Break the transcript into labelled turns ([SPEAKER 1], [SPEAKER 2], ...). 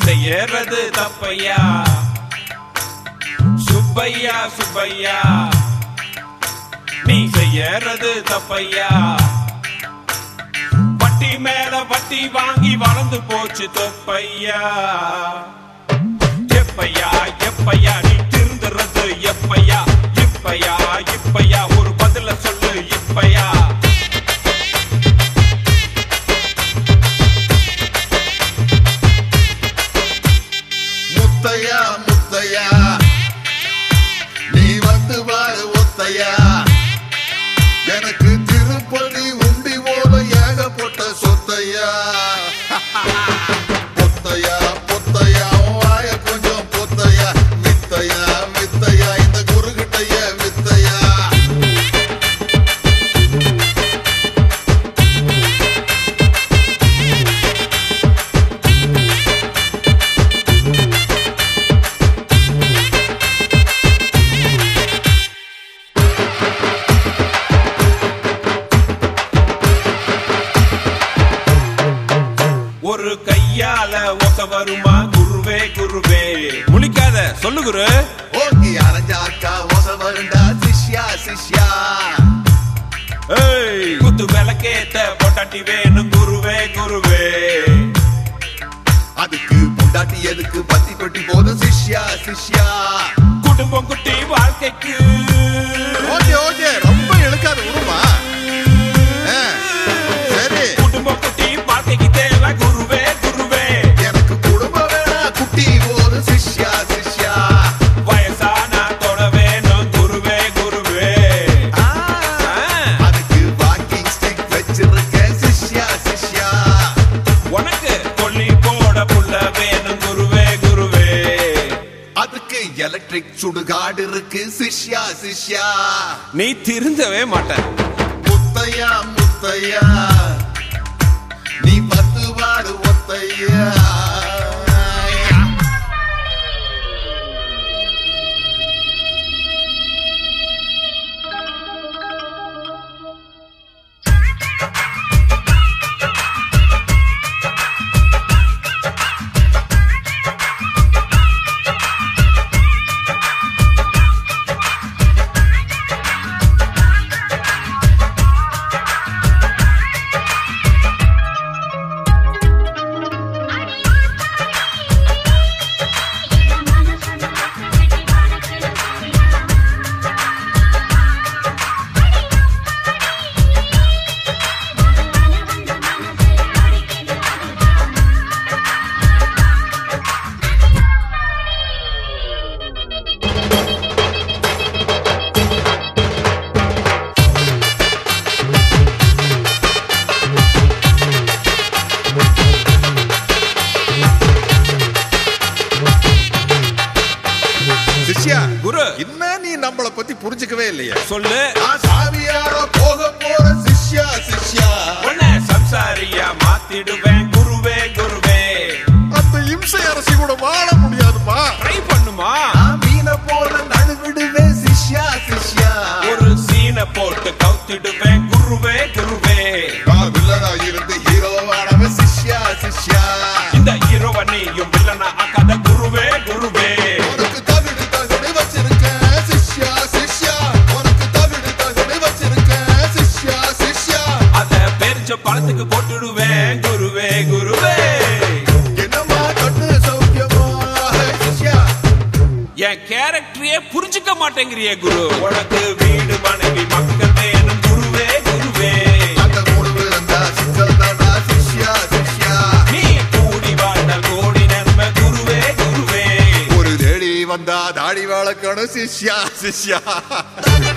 [SPEAKER 1] செய்யறது தப்பையா சுப்பையா சுப்பையா நீ செய்யறது தப்பையா வட்டி மேல வட்டி வாங்கி வளர்ந்து போச்சு தொப்பையா எப்பையா எப்பையா நீ திருந்துறது எப்பையா இப்பையா இப்பையா ஒரு பதில சொல்லு இப்பையா
[SPEAKER 2] முத்தையா முத்தையா நீ வந்து பாரு ஒத்தையா எனக்கு திருப்பதி உண்டி போல ஏகப்பட்ட சொத்தையா பொத்தையா பொத்தையா உன் வாய கொஞ்சம் பொத்தையா வித்தையா வித்தையா இந்த குருகிட்டைய வித்தையா
[SPEAKER 1] ஒரு கையால ஒச வருமா குருவே குருவே முழிக்காத சொல்லு குரு
[SPEAKER 2] ஓகி அரைஞ்சாக்கா ஒச வருண்டா சிஷ்யா சிஷ்யா
[SPEAKER 1] ஏய் குத்து விளக்கேத்த பொட்டாட்டி வேணும் குருவே குருவே
[SPEAKER 2] அதுக்கு பொண்டாட்டி எதுக்கு பத்தி பெட்டி போதும் சிஷ்யா சிஷ்யா
[SPEAKER 1] குடும்பம் குட்டி வாழ்க்கைக்கு
[SPEAKER 2] ஓகே ஓகே ரொம்ப இழுக்காத உருமா சரி
[SPEAKER 1] குடும்பம் குட்டி வாழ்க்கைக்கு தேவை குருவே குருவே
[SPEAKER 2] எனக்கு குடும்பம் வேணா குட்டி போதும் சிஷ்யா சிஷ்யா
[SPEAKER 1] வயசானா தொட வேணும் குருவே குருவே
[SPEAKER 2] ஆ,
[SPEAKER 1] ஆ,
[SPEAKER 2] அதுக்கு வாக்கிங் ஸ்டிக் வச்சிருக்கேன் சிஷ்யா சிஷ்யா
[SPEAKER 1] உனக்கு கொல்லி போட புள்ள வேணும் குருவே குருவே
[SPEAKER 2] அதுக்கு எலக்ட்ரிக் சுடுகாடு இருக்கு சிஷ்யா சிஷ்யா
[SPEAKER 1] நீ திருந்தவே மாட்ட
[SPEAKER 2] முத்தையா முத்தையா நீ பத்து பாடு ஒத்தையா சிஷ்யா
[SPEAKER 1] குரு
[SPEAKER 2] என்ன நீ நம்மள பத்தி புரிஞ்சுக்கவே இல்லையா
[SPEAKER 1] சொல்லு
[SPEAKER 2] நான் சாமியார போக போற சிஷ்யா சிஷ்யா
[SPEAKER 1] உன்னை சம்சாரியா மாத்திடுவேன் குருவே குருவே
[SPEAKER 2] அந்த இம்சை அரசி கூட வாழ முடியாதுமா
[SPEAKER 1] ட்ரை பண்ணுமா
[SPEAKER 2] நான் மீனை போல நழுவிடுவேன் சிஷ்யா சிஷ்யா
[SPEAKER 1] ஒரு சீனை போட்டு கவுத்திடுவேன் குருவே குருவே
[SPEAKER 2] நான் வில்லனா இருந்து ஹீரோவானவன் சிஷ்யா சிஷ்யா
[SPEAKER 1] இந்த ஹீரோவ நீயும் வில்லனா ஆக்காத குருவே குருவே
[SPEAKER 2] உனக்கு தவிடு தகடு வச்சிருக்கேன் சிஷ்யா சிஷ்யா உனக்கு தவிடு தகடு வச்சிருக்கேன் சிஷ்யா சிஷ்யா
[SPEAKER 1] அத பெரிச்ச பழத்துக்கு போட்டுடுவேன் குருவே குருவே
[SPEAKER 2] என்னம்மா கண்ணு சௌக்கியமா ஹே, சிஷ்யா
[SPEAKER 1] என் கேரக்டரையே புரிஞ்சுக்க மாட்டேங்கிறியே குரு உனக்கு வீடு மனைவி மக்கள் வேணும் குருவே குருவே
[SPEAKER 2] அந்த முடிவு இருந்தா சிக்கல் தானா சிஷ்யா சிஷ்யா
[SPEAKER 1] நீ கூடி வாழ்ந்த கோடி நன்மை குருவே குருவே
[SPEAKER 2] ஒரு தேடி வந்தா தாடி வளர்க்கணும் சிஷ்யா சிஷ்யா